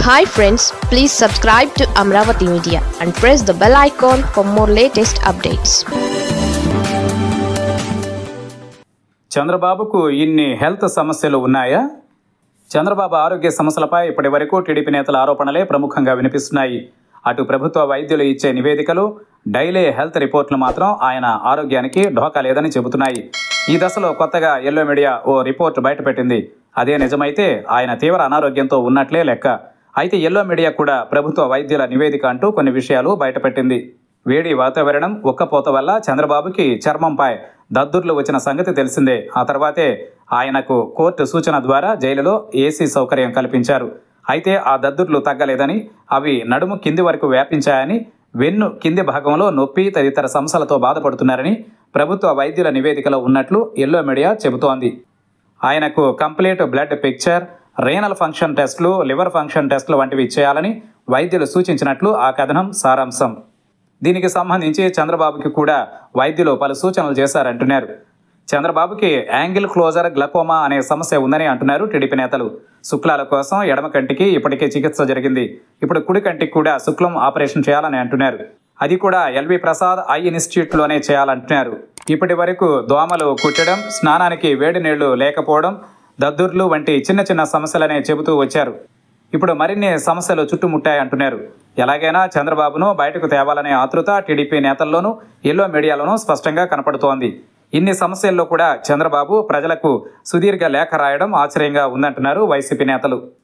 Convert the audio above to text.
hi friends please subscribe to Amaravati media and press the bell icon for more latest updates చంద్రబాబుకు ఇన్ని health సమస్యలు ఉన్నాయా చంద్రబాబు ఆరోగ్య సమస్యలపై ఇప్పటి వరకు టీడీపీ నేతల ఆరోపణలే ప్రముఖంగా వినిపిస్తున్నాయి అటు ప్రభుత్వ వైద్యులు ఇచ్చే నివేదికలు డైలీ హెల్త్ రిపోర్టులు మాత్రం ఆయన ఆరోగ్యానికి ఢోకా లేదని చెబుతున్నాయి ఈ దశలో కొత్తగా ఎల్లో మీడియా ఓ రిపోర్ట్ బయటపెట్టింది అదే నిజమైతే ఆయన తీవ్ర అనారోగ్యంతో ఉన్నట్లే లెక్క అయితే ఎల్లో మీడియా కూడా ప్రభుత్వ వైద్యుల నివేదిక అంటూ కొన్ని విషయాలు బయటపెట్టింది వేడి వాతావరణం ఉక్కపోత వల్ల చంద్రబాబుకి చర్మంపై దద్దుర్లు వచ్చిన సంగతి తెలిసిందే ఆ తర్వాతే ఆయనకు కోర్టు సూచన ద్వారా జైలులో ఏసీ సౌకర్యం కల్పించారు అయితే ఆ దద్దుర్లు తగ్గలేదని అవి నడుము కింది వరకు వ్యాపించాయని వెన్ను కింది భాగంలో నొప్పి తదితర సమస్యలతో బాధపడుతున్నారని ప్రభుత్వ వైద్యుల నివేదికలో ఉన్నట్లు ఎల్లో మీడియా చెబుతోంది ఆయనకు complete blood picture renal function టెస్టులు లివర్ ఫంక్షన్ టెస్టులు వంటివి చేయాలని వైద్యులు సూచించినట్లు ఆ కథనం సారాంశం దీనికి సంబంధించి చంద్రబాబుకి కూడా వైద్యులు పలు సూచనలు చేశారంటున్నారు చంద్రబాబుకి యాంగిల్ క్లోజర్ గ్లకోమా అనే సమస్య ఉందని అంటున్నారు టీడీపీ నేతలు శుక్లాల కోసం ఎడమ కంటికి ఇప్పటికే చికిత్స జరిగింది ఇప్పుడు కుడి కంటికి కూడా శుక్లం ఆపరేషన్ చేయాలని అంటున్నారు అది కూడా ఎల్వి ప్రసాద్ ఐ ఇన్స్టిట్యూట్లోనే చేయాలంటున్నారు ఇప్పటి వరకు దోమలు కుట్టడం స్నానానికి వేడి నీళ్లు లేకపోవడం దద్దుర్లు వంటి చిన్న చిన్న సమస్యలనే చెబుతూ వచ్చారు ఇప్పుడు మరిన్ని సమస్యలు చుట్టుముట్టాయంటున్నారు ఎలాగైనా చంద్రబాబును బయటకు తేవాలనే ఆతృత టీడీపీ నేతల్లోనూ ఎల్లో మీడియాలోనూ స్పష్టంగా కనపడుతోంది ఇన్ని సమస్యల్లో కూడా చంద్రబాబు ప్రజలకు సుదీర్ఘ లేఖ రాయడం ఆశ్చర్యంగా ఉందంటున్నారు వైసీపీ నేతలు